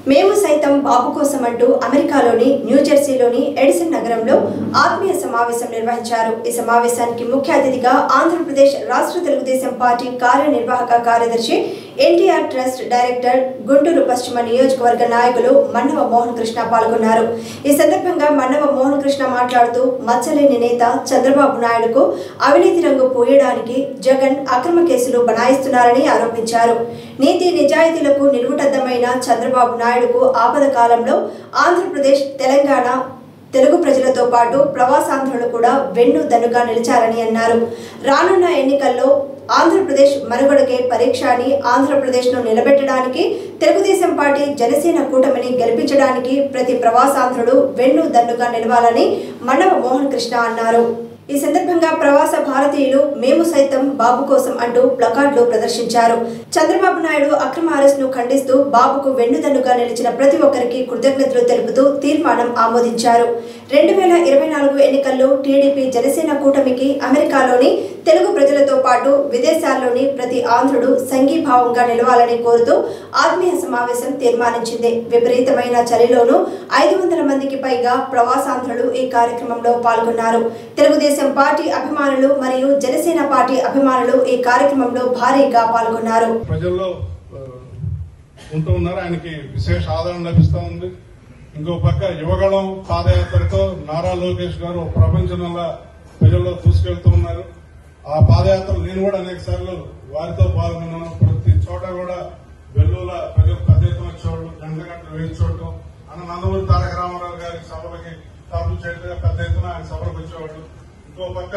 మేము సైతం బాబు కోసం అంటూ అమెరికాలోని న్యూజెర్సీలోని ఎడిసన్ నగరంలో ఆత్మీయ సమావేశం నిర్వహించారు ఈ సమావేశానికి ముఖ్య అతిథిగా ఆంధ్రప్రదేశ్ రాష్ట్ర తెలుగుదేశం పార్టీ కార్యనిర్వాహక కార్యదర్శి ఎన్టీఆర్ ట్రస్ట్ డైరెక్టర్ గుంటూరు పశ్చిమ నియోజకవర్గ నాయకులు మన్నవ మోహన్ కృష్ణ పాల్గొన్నారు ఈ సందర్భంగా మన్నవ మోహన్ కృష్ణ మాట్లాడుతూ మచ్చలేని నేత చంద్రబాబు నాయుడుకు అవినీతి రంగు పూయడానికి జగన్ అక్రమ కేసులు బనాయిస్తున్నారని ఆరోపించారు నీతి నిజాయితీలకు నిలువుటద్దమైన చంద్రబాబు నాయుడుకు ఆపద కాలంలో ఆంధ్రప్రదేశ్ తెలంగాణ తెలుగు ప్రజలతో పాటు ప్రవాసాంధ్రులు కూడా వెన్ను దన్నుగా నిలిచారని అన్నారు రానున్న ఎన్నికల్లో ఆంధ్రప్రదేశ్ మనుగడకే పరీక్ష అని ఆంధ్రప్రదేశ్ను నిలబెట్టడానికి తెలుగుదేశం పార్టీ జనసేన కూటమిని గెలిపించడానికి ప్రతి ప్రవాసాంధ్రుడు వెన్ను దన్నుగా నిలవాలని మన్నవ మోహన్ కృష్ణ అన్నారు ఈ సందర్భంగా ప్రవాస భారతీయులు మేము సైతం బాబు కోసం అంటూ ప్లకార్డులు ప్రదర్శించారు చంద్రబాబు నాయుడు అక్రమ అరెస్ట్ను ఖండిస్తూ బాబుకు వెన్నుదన్నుగా నిలిచిన ప్రతి ఒక్కరికి కృతజ్ఞతలు తెలుపుతూ తీర్మానం ఆమోదించారు రెండు వేల ఇరవై నాలుగు ఎన్నికల్లో టీడీపీ జనసేన కూటమికి అమెరికాలోని తెలుగు ప్రజలతో పాటు విదేశాల్లోని ప్రతి ఆంధ్రుడు సంఘీభావంగా నిలవాలని కోరుతూ ఆత్మీయ సమావేశం తీర్మానించింది విపరీతమైన చలిలోనూ ఐదు వందల మందికి పైగా ప్రవాసాంధ్రులు ఈ కార్యక్రమంలో పాల్గొన్నారు తెలుగుదేశం పార్టీ అభిమానులు మరియు జనసేన పార్టీ అభిమానులు ఈ కార్యక్రమంలో భారీగా పాల్గొన్నారు ప్రజల్లో ఆ, ఉంటూ ఉన్నారు ఆయనకి విశేష ఆదరణ లభిస్తూ ఉంది ఇంకో పక్క యువగళం పాదయాత్రతో నారా లోకేష్ గారు ప్రపంచంలో ప్రజల్లో దూసుకెళ్తూ ఉన్నారు ఆ పాదయాత్ర నేను కూడా అనేక సార్లు వారితో పాల్గొన్నాను ప్రతి చోట కూడా వెల్లుల ప్రజలు పెద్ద ఎత్తున వచ్చేవాళ్ళు గంటల గంటలు వేచి చూడటం అన్న నందమూరి తారక రామారావు గారి సభలకి తరపు చేయట్లుగా పెద్ద ఎత్తున ఆయన సభలకు వచ్చేవాళ్ళు ఇంకో పక్క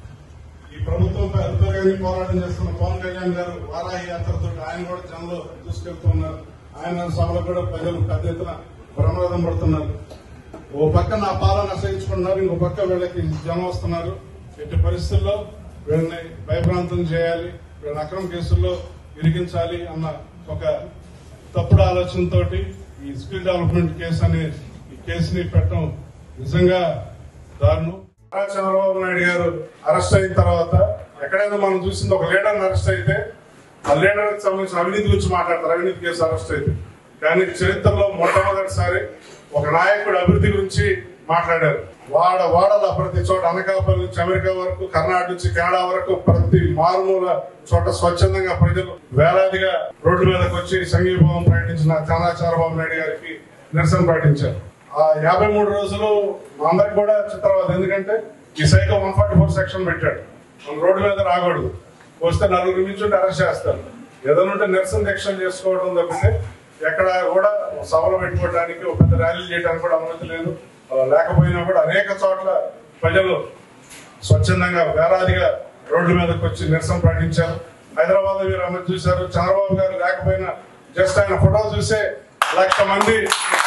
ఈ ప్రభుత్వంపై అద్భుతంగా పోరాటం చేస్తున్న పవన్ కళ్యాణ్ గారు వారాహి యాత్రతో ఆయన కూడా జనంలో దూసుకెళ్తున్నారు ఆయన సభలో కూడా ప్రజలు పెద్ద ఎత్తున ప్రమాదం పడుతున్నారు ఓ పక్క నా పాలన అసహించుకున్నారు ఇంకో పక్క వీళ్ళకి జనం వస్తున్నారు ఎట్టి పరిస్థితుల్లో వీళ్ళని భయభ్రాంతం చేయాలి వీళ్ళని అక్రమ కేసుల్లో ఇరికించాలి అన్న ఒక తప్పుడు ఆలోచనతో ఈ స్కిల్ డెవలప్మెంట్ కేసు అనే ఈ కేసుని పెట్టడం నిజంగా దారుణం నారా చంద్రబాబు నాయుడు గారు అరెస్ట్ అయిన తర్వాత ఎక్కడైనా మనం చూసింది ఒక లీడర్ అరెస్ట్ అయితే ఆ లీడర్ కి సంబంధించిన అవినీతి గురించి మాట్లాడతారు అవినీతి కేసు అరెస్ట్ అయితే కానీ చరిత్రలో మొట్టమొదటిసారి ఒక నాయకుడు అభివృద్ధి గురించి మాట్లాడారు వాడ వాడల ప్రతి చోట అనకాపల్లి నుంచి అమెరికా వరకు కర్ణాటక నుంచి కెనడా వరకు ప్రతి మారుమూల చోట స్వచ్ఛందంగా ప్రజలు వేలాదిగా రోడ్ల మీదకి వచ్చి సంఘీభావం ప్రకటించిన చంద్ర చంద్రబాబు నాయుడు గారికి నిరసన ప్రకటించారు ఆ యాభై మూడు రోజులు మా అందరికి కూడా చిత్రవాదం ఎందుకంటే ఈ psycho one forty four section పెట్టాడు మన రోడ్డు మీద రాకూడదు వస్తే నలుగురు నుంచి అరెస్ట్ చేస్తారు ఏదైనా ఉంటే నిరసన దీక్షలు చేసుకోవడం తప్పితే ఎక్కడ కూడా సభలు పెట్టుకోవడానికి ఒక పెద్ద ర్యాలీలు చేయడానికి కూడా అనుమతి లేదు ఆ, లేకపోయినా కూడా అనేక చోట్ల ప్రజలు స్వచ్ఛందంగా వేలాదిగా రోడ్ల మీదకి వచ్చి నిరసన ప్రకటించారు హైదరాబాద్ మీరు అమ్మ చూశారు చంద్రబాబు గారు లేకపోయినా జస్ట్ ఆయన ఫోటో చూసే లక్ష మంది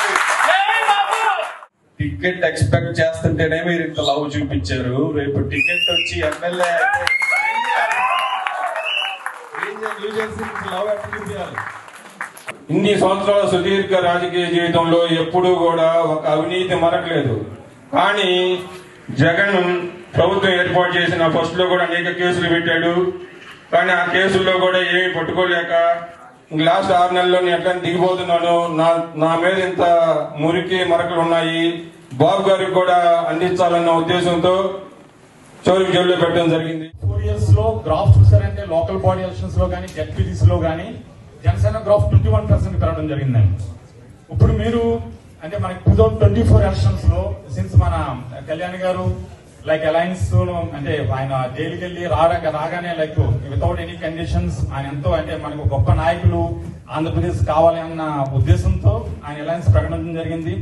టికెట్ ఎక్స్పెక్ట్ చేస్తుంటేనే మీరు ఇంత లవ్ చూపించారు రేపు టికెట్ వచ్చి ఎమ్మెల్యే ఇన్ని సంవత్సరాల సుదీర్ఘ రాజకీయ జీవితంలో ఎప్పుడూ కూడా ఒక అవినీతి మరకలేదు కానీ జగన్ ప్రభుత్వం ఏర్పాటు చేసిన ఫస్ట్ లో కూడా అనేక కేసులు పెట్టాడు కానీ ఆ కేసుల్లో కూడా ఏమీ పట్టుకోలేక లాస్ట్ ఆరు నెలల్లో నేను ఎట్లా దిగిపోతున్నాను నా నా మీద ఇంత మురికి మరకలు ఉన్నాయి బాబు గారికి కూడా అందించాలన్న ఉద్దేశంతో చోరికి జైల్లో పెట్టడం జరిగింది ఫోర్ ఇయర్స్ లో గ్రాఫ్ చూసారంటే లోకల్ బాడీ ఎలక్షన్స్ లో కానీ జడ్పీటీసీ లో కానీ Janasena graph twenty one percent పెరగడం జరిగిందండి ఇప్పుడు మీరు అంటే మనకి two thousand twenty four elections లో సిన్స్ మన కళ్యాణ్ గారు లైక్ అలయన్స్ అంటే ఆయన జైలుకి వెళ్ళి రాగా రాగానే లైక్ వితౌట్ ఎనీ కండిషన్స్ ఆయన ఎంతో అంటే మనకు గొప్ప నాయకులు ఆంధ్రప్రదేశ్ కావాలి అన్న ఉద్దేశంతో ఆయన అలయన్స్ ప్రకటించడం జరిగింది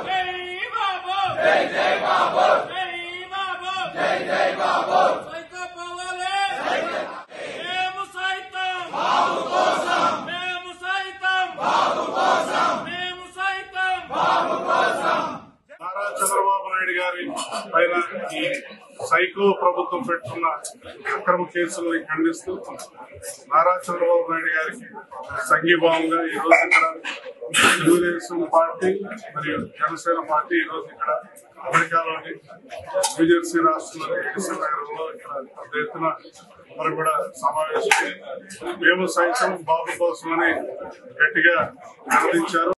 జై జై బాబు జై బాబు జై జై బాబు సైకో పోవాలే మేము సైతం బాబు కోసం మేము సైతం బాబు కోసం మేము సైతం బాబు కోసం నారా చంద్రబాబు నాయుడు గారి పైన ఈ సైకో ప్రభుత్వం పెట్టుకున్న అక్రమ కేసుల్ని ఖండిస్తూ నారా చంద్రబాబు నాయుడు గారికి సంఘీభావంగా ఈ రోజు ఇక్కడ తెలుగుదేశం పార్టీ మరియు జనసేన పార్టీ ఈ రోజు ఇక్కడ అమెరికాలోని న్యూజెర్సీ రాష్ట్రంలోని ఎడిసన్ నగరంలో ఇక్కడ పెద్ద ఎత్తున మరి కూడా సమావేశం మేము సైతం బాబు కోసమని గట్టిగా నిలదించారు